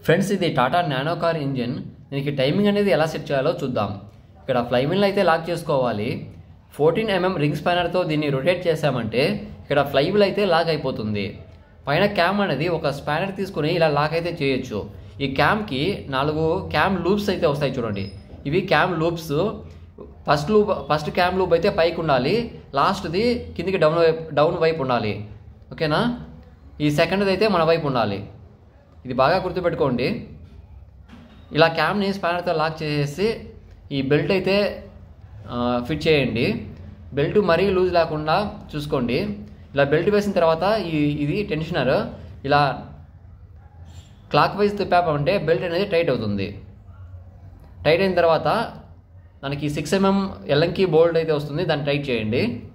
friends ఇది Tata Nano car engine దీనికి timing అనేది ఎలా సెట్ చేయాలో చూద్దాం ఇక్కడ ఫ్లైవిల్ అయితే లాక్ చేసుకోవాలి ఫోర్టీన్ ఎంఎం రింగ్ స్పానర్తో దీన్ని రొటేట్ చేసామంటే ఇక్కడ ఫ్లైవిల్ అయితే లాక్ అయిపోతుంది పైన క్యామ్ అనేది ఒక స్పానర్ తీసుకుని ఇలా లాక్ అయితే చేయొచ్చు ఈ క్యామ్కి నాలుగు క్యామ్ లూప్స్ అయితే వస్తాయి చూడండి ఇవి cam loops first loop first cam loop అయితే పైకి ఉండాలి లాస్ట్ది కిందికి డౌన్ వైపు డౌన్ వైపు ఉండాలి ఓకేనా ఈ సెకండ్ది అయితే మన వైపు ఉండాలి ఇది బాగా గుర్తుపెట్టుకోండి ఇలా క్యామ్ని స్పానర్తో లాక్ చేసేసి ఈ బెల్ట్ అయితే ఆ, ఫిట్ చేయండి బెల్ట్ మరీ లూజ్ లేకుండా చూసుకోండి ఇలా బెల్ట్ వేసిన తర్వాత ఈ ఇది టెన్షనర్ ఇలా క్లాక్ వైజ్ తిప్పామంటే బెల్ట్ అనేది టైట్ అవుతుంది టైట్ అయిన తర్వాత మనకి సిక్స్ ఎంఎం ఎల్లంకి బోల్డ్ అయితే వస్తుంది దాన్ని టైట్ చేయండి